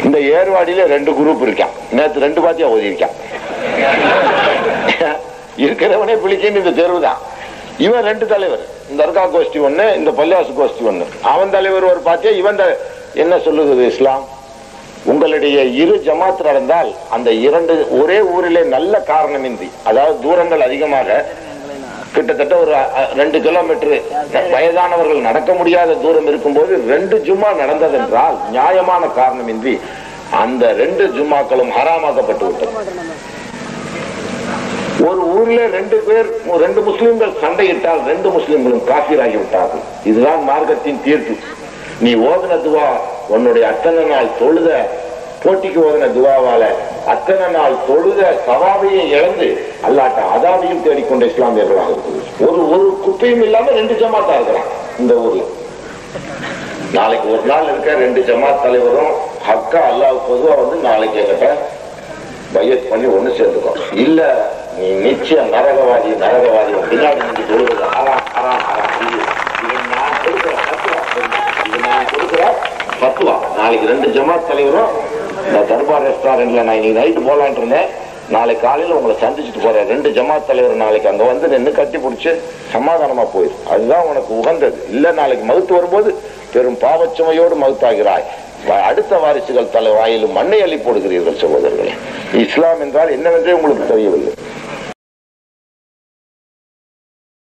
இந்த ஏர்வாடியில ரெண்டு குரூப் இருக்கான் நேத்து ரெண்டு பாத்தியா ஓதி இருக்கான் இருக்கிறவனே பிடிக்கன்னு இந்த தேர்வு தான் இவன் ரெண்டு தலைவர் இந்த அர்கா கோஷ்டி ஒண்ணு இந்த பள்ளியாசு கோஷ்டி ஒண்ணு அவன் தலைவர் ஒரு பாத்தியா இவன் த- என்ன சொல்லுகிறது இஸ்லாம் உங்களுடைய இரு ஜமாத் நடந்தால் அந்த இரண்டு ஒரே ஊரிலே நல்ல காரணமின்றி அதாவது தூரங்கள் அதிகமாக கிட்டத்தட்ட ஒரு அ, அ, ரெண்டு கிலோமீட்டர் வயதானவர்கள் நடக்க முடியாத தூரம் இருக்கும்போது ரெண்டு ஜும்மா நடந்ததென்றால் நியாயமான காரணமின்றி அந்த ரெண்டு ஜும்மாக்களும் ஹராமாக்கப்பட்டு விட்டது ஒரு ஊர்ல ரெண்டு பேர் ரெண்டு முஸ்லிம்கள் சண்டையிட்டால் ரெண்டு முஸ்லிம்களும் காஃபிராகி விட்டார்கள் இதுதான் மார்க்கத்தின் தீர்ப்பு நீ ஓதுன துவா உன்னுடைய அத்தனை நாள் தொழுத போட்டிக்கு ஓதுன துவாவால அத்தனை நாள் தொழுத சவாபையை இழந்து அல்லாட்ட அதாவையும் தேடிக்கொண்ட இஸ்லாமியர்களாக இருக்குது ஒரு ஒரு குப்பையும் இல்லாம ரெண்டு ஜமாத்தா இருக்கிறான் இந்த ஊர்ல நாளைக்கு ஒரு நாள் இருக்க ரெண்டு ஜமாத் தலைவரும் ஹக்கா அல்லாஹ் பொதுவா வந்து நாளைக்கு எங்கிட்ட பையத் பண்ணி ஒண்ணு சேர்ந்துக்கோ இல்ல நீ நிச்சயம் நரகவாதி நரகவாதி உன் பின்னாடி நீங்க சொல்லுவது ஹராம் ஹராம் ஹராம் இது இது நான் கொடுக்கிற பத்துவா இது நான் கொடுக்கிற பத்துவா நாளைக்கு ரெண்டு ஜமாத் தலைவரும் இந்த தர்பார் ரெஸ்டாரண்ட்ல நான் இன்னைக்கு நைட்டு போலான்ட்டு இருந்தேன் நாளைக்கு காலையில உங்களை சந்திச்சுட்டு போறேன் ரெண்டு ஜமாத் தலைவர் நாளைக்கு அங்க வந்து நின்று கட்டி பிடிச்சு சமாதானமா போயிரு அதுதான் உனக்கு உகந்தது இல்ல நாளைக்கு மவுத்து வரும்போது பெரும் பாவச்சுமையோடு மவுத்தாகிறாய் வ- அடுத்த வாரிசுகள் தலை வாயிலும் மண்ணை அள்ளி போடுகிறீர்கள் சகோதரர்களே இஸ்லாம் என்றால் என்னவென்றே உங்களுக்கு தெரியவில்லை